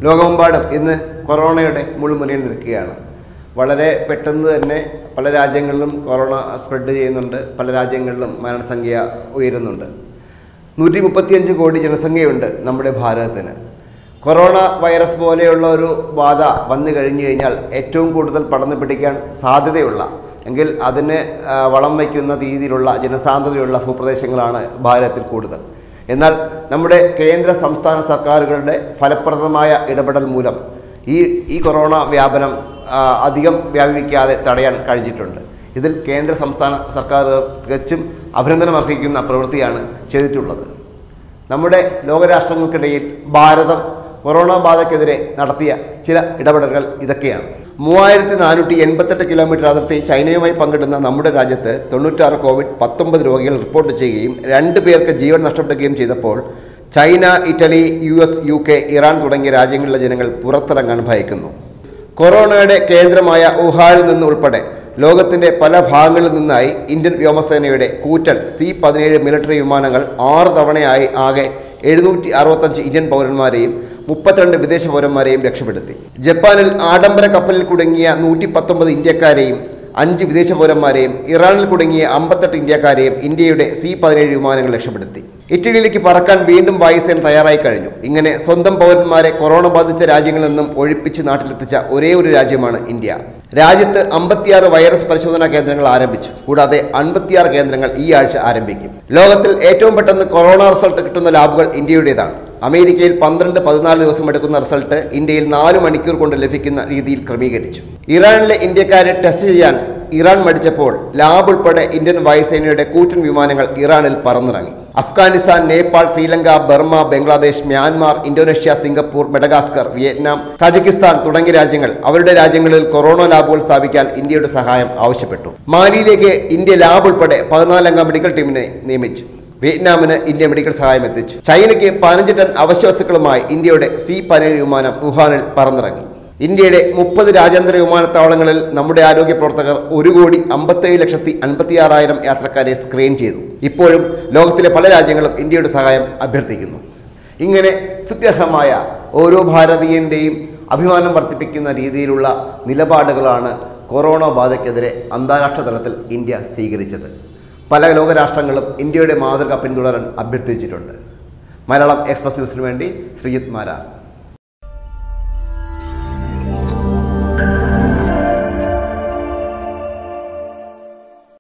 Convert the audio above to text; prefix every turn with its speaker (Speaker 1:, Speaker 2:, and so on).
Speaker 1: ലോകമെമ്പാടും ഇന്ന് കൊറോണയുടെ മുൾമുനയിൽ നിൽക്കുകയാണ് വളരെ പെട്ടെന്ന് തന്നെ പല രാജ്യങ്ങളിലും കൊറോണ സ്പ്രെഡ് ചെയ്യുന്നുണ്ട് പല രാജ്യങ്ങളിലും മരണസംഖ്യ ഉയരുന്നുണ്ട് നൂറ്റി മുപ്പത്തിയഞ്ച് കോടി ജനസംഖ്യയുണ്ട് നമ്മുടെ ഭാരതത്തിന് കൊറോണ വൈറസ് പോലെയുള്ള ഒരു ബാധ വന്നു കഴിഞ്ഞു കഴിഞ്ഞാൽ ഏറ്റവും കൂടുതൽ പടർന്നു പിടിക്കാൻ സാധ്യതയുള്ള എങ്കിൽ അതിന് ആ, വളം വയ്ക്കുന്ന രീതിയിലുള്ള ജനസാന്ദ്രതയുള്ള ഭൂപ്രദേശങ്ങളാണ് ഭാരതത്തിൽ കൂടുതൽ എന്നാൽ നമ്മുടെ കേന്ദ്ര സംസ്ഥാന സർക്കാരുകളുടെ ഫലപ്രദമായ ഇടപെടൽ മൂലം ഈ ഈ കൊറോണ വ്യാപനം ആ, അധികം വ്യാപിക്കാതെ തടയാൻ കഴിഞ്ഞിട്ടുണ്ട് ഇതിൽ കേന്ദ്ര സംസ്ഥാന സർക്കാരുകൾ തികച്ചും അഭിനന്ദനം അർഹിക്കുന്ന പ്രവൃത്തിയാണ് ചെയ്തിട്ടുള്ളത് നമ്മുടെ ലോകരാഷ്ട്രങ്ങൾക്കിടയിൽ ഭാരതം കൊറോണ ബാധയ്ക്കെതിരെ നടത്തിയ ചില ഇടപെടലുകൾ ഇതൊക്കെയാണ് മൂവായിരത്തി നാനൂറ്റി എൺപത്തെട്ട് കിലോമീറ്റർ അതിർത്തി ചൈനയുമായി പങ്കിടുന്ന നമ്മുടെ രാജ്യത്ത് തൊണ്ണൂറ്റാറ് കോവിഡ് പത്തൊമ്പത് രോഗികൾ റിപ്പോർട്ട് ചെയ്യുകയും രണ്ട് പേർക്ക് ജീവൻ നഷ്ടപ്പെടുകയും ചെയ്തപ്പോൾ China Italy U S U K Iran തുടങ്ങിയ രാജ്യങ്ങളിലെ ജനങ്ങൾ പുറത്തിറങ്ങാൻ ഭയക്കുന്നു കൊറോണയുടെ കേന്ദ്രമായ വുഹാനിൽ നിന്ന് ഉൾപ്പെടെ ലോകത്തിന്റെ പല ഭാഗങ്ങളിൽ നിന്നായി ഇന്ത്യൻ വ്യോമസേനയുടെ കൂറ്റൻ സി പതിനേഴ് മിലിറ്ററി വിമാനങ്ങൾ ആറ് തവണയായി ആകെ എഴുന്നൂറ്റി അറുപത്തഞ്ച് ഇന്ത്യൻ പൗരന്മാരെയും മുപ്പത്തിരണ്ട് വിദേശ പൗരന്മാരെയും രക്ഷപ്പെടുത്തി ജപ്പാനിൽ ആഡംബര കപ്പലിൽ കുടുങ്ങിയ നൂറ്റി പത്തൊമ്പത് ഇന്ത്യക്കാരെയും അഞ്ച് വിദേശ പൗരന്മാരെയും ഇറാനിൽ കുടുങ്ങിയ അമ്പത്തെട്ട് ഇന്ത്യക്കാരെയും ഇന്ത്യയുടെ സി പതിനേഴ് വിമാനങ്ങൾ രക്ഷപ്പെടുത്തി ഇറ്റലിയിലേക്ക് പറക്കാൻ വീണ്ടും വായുസേന തയ്യാറായി കഴിഞ്ഞു ഇങ്ങനെ സ്വന്തം പൗരന്മാരെ കൊറോണ ബാധിച്ച രാജ്യങ്ങളിൽ നിന്നും ഒഴിപ്പിച്ച് നാട്ടിലെത്തിച്ച ഒരേ ഒരു രാജ്യമാണ് ഇന്ത്യ രാജ്യത്ത് അമ്പത്തിയാറ് വൈറസ് പരിശോധനാ കേന്ദ്രങ്ങൾ ആരംഭിച്ചു കൂടാതെ അൻപത്തിയാറ് കേന്ദ്രങ്ങൾ ഈ ആഴ്ച ആരംഭിക്കും ലോകത്തിൽ ഏറ്റവും പെട്ടെന്ന് കൊറോണ റിസൾട്ട് കിട്ടുന്ന ലാബുകൾ ഇന്ത്യയുടേതാണ് അമേരിക്കയിൽ പന്ത്രണ്ട് പതിനാല് ദിവസം എടുക്കുന്ന റിസൾട്ട് ഇന്ത്യയിൽ നാല് മണിക്കൂർ കൊണ്ട് ലഭിക്കുന്ന രീതിയിൽ ക്രമീകരിച്ചു ഇറാനിലെ ഇന്ത്യക്കാരെ ടെസ്റ്റ് ചെയ്യാൻ ഇറാൻ മടിച്ചപ്പോൾ ലാബ് ഉൾപ്പെടെ ഇന്ത്യൻ വായുസേനയുടെ കൂറ്റൻ വിമാനങ്ങൾ ഇറാനിൽ പറന്നിറങ്ങി Afghanistan Nepal Sri Lanka Burma Bangladesh Myanmar Indonesia Singapore Madagascar Vietnam Tajikistan തുടങ്ങിയ രാജ്യങ്ങൾ അവരുടെ രാജ്യങ്ങളിൽ കൊറോണ ലാബുകൾ സ്ഥാപിക്കാൻ ഇന്ത്യയുടെ സഹായം ആവശ്യപ്പെട്ടു മാലിയിലേക്ക് ഇന്ത്യ ലാബ് ഉൾപ്പെടെ പതിനാലംഗ മെഡിക്കൽ ടീമിനെ നിയമിച്ചു വിയറ്റ്നാമിന് ഇന്ത്യ മെഡിക്കൽ സഹായം എത്തിച്ചു ചൈനയ്ക്ക് പതിനഞ്ച് ടൺ അവശ്യവസ്തുക്കളുമായി ഇന്ത്യയുടെ സി പതിനേഴ് വിമാനം വുഹാനിൽ പറന്നിറങ്ങി ഇന്ത്യയുടെ മുപ്പത് രാജ്യാന്തര വിമാനത്താവളങ്ങളിൽ നമ്മുടെ ആരോഗ്യ പ്രവർത്തകർ ഒരു കോടി അമ്പത്തേഴ് ലക്ഷത്തി അൻപത്തിയാറായിരം യാത്രക്കാരെ സ്ക്രീൻ ചെയ്തു ഇപ്പോഴും ലോകത്തിലെ പല രാജ്യങ്ങളും ഇന്ത്യയുടെ സഹായം അഭ്യർത്ഥിക്കുന്നു ഇങ്ങനെ സ്തുത്യർഹമായ ഓരോ ഭാരതീയൻ്റെയും അഭിമാനം വർദ്ധിപ്പിക്കുന്ന രീതിയിലുള്ള നിലപാടുകളാണ് കൊറോണ ബാധയ്ക്കെതിരെ അന്താരാഷ്ട്ര തലത്തിൽ ഇന്ത്യ സ്വീകരിച്ചത് പല ലോകരാഷ്ട്രങ്ങളും ഇന്ത്യയുടെ മാതൃക പിന്തുടരാൻ അഭ്യർത്ഥിച്ചിട്ടുണ്ട് മലയാളം എക്സ്പ്രസ് ന്യൂസിന് വേണ്ടി ശ്രീജിത് മാരാർ